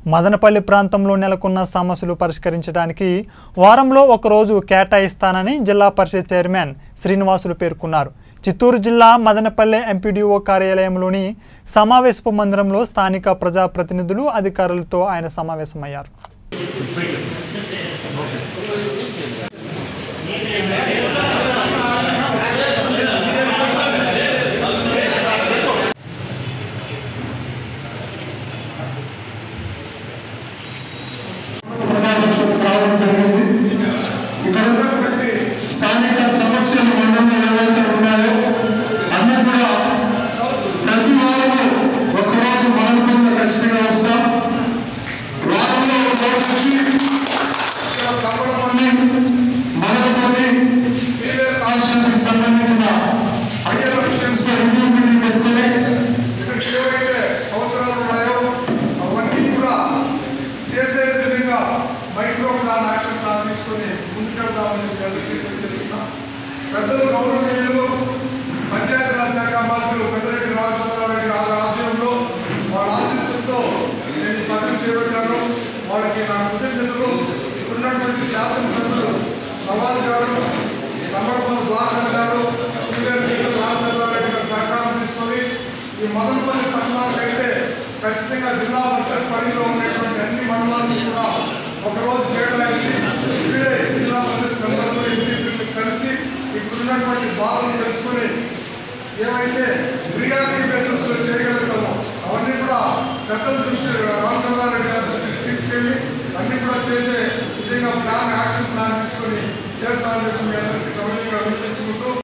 మదనపల్లి ప్రాంతంలో నెలకొన్న సమస్యలు పరిష్కరించడానికి వారంలో ఒకరోజు కేటాయిస్తానని జిల్లా పరిషత్ చైర్మన్ శ్రీనివాసులు పేర్కొన్నారు చిత్తూరు జిల్లా మదనపల్లె ఎంపీడీఓ కార్యాలయంలోని సమావేశపు మందిరంలో స్థానిక ప్రజాప్రతినిధులు అధికారులతో ఆయన సమావేశమయ్యారు సమావేశం రావడం జరిగింది ఇక్కడ ఉన్నటువంటి స్థానిక సమస్యలు మండలంలో ఏవైతే ఉన్నాయో అన్ని కూడా ప్రతి వారము ఒకరోజు మానుకుందా ఖచ్చితంగా వస్తాం వారంలో ఒక రోజు వచ్చి ఇక్కడ కప్పలపల్లి మదనపల్లి కాన్స్టిట్యూన్సీకి సంబంధించిన అయ్యల విషయన్స్ రివ్యూ మీటింగ్ పెట్టుకొని ఇక్కడ ఏవైతే అవసరాలు ఉన్నాయో అవన్నీ కూడా చేసే విధంగా మైక్రో ప్లాన్ యాక్షన్ ప్లాన్ తీసుకొని ముందుకెళ్తామని తెలియజేస్తున్నాం పెద్దలు గౌరవనీయులు పంచాయతీరాజ్ శాఖ మంత్రులు పెద్దరెడ్డి రామచంద్రారెడ్డి గారి ఆధ్వర్యంలో వాళ్ళ ఆశీస్సులతో నేను ఈ పదవి చేపట్టాను వాళ్ళకి నా కృతజ్ఞతలు ఇప్పుడున్నటువంటి శాసనసభ్యులు నవాజ్ గారు తమ్మడపల్లి ద్వారకన్ గారు టీఆర్ రామచంద్రారెడ్డి గారి సహకారం తీసుకొని ఈ మదనపల్లి పట్టణానికైతే ఖచ్చితంగా జిల్లా పరిషత్ పరిధిలో ఉండేటువంటి అన్ని మండలాలను కూడా ఒకరోజు కేటాయించి ఇక్కడే జిల్లా పరిషత్ మెంబర్లు ఎంపీపీలు కలిసి ఇప్పుడున్నటువంటి బాధలు తెలుసుకొని ఏవైతే ప్రియారిటీ బేసిస్ లో చేయగలుగుతామో అవన్నీ కూడా పెద్దల దృష్టి రామచంద్రారెడ్డి గారి దృష్టికి తీసుకెళ్ళి అన్ని కూడా చేసే విధంగా ప్లాన్ యాక్షన్ ప్లాన్ తీసుకొని చేస్తానని చెప్పి మీ అందరికీ సమయంగా వినిపించుకుంటూ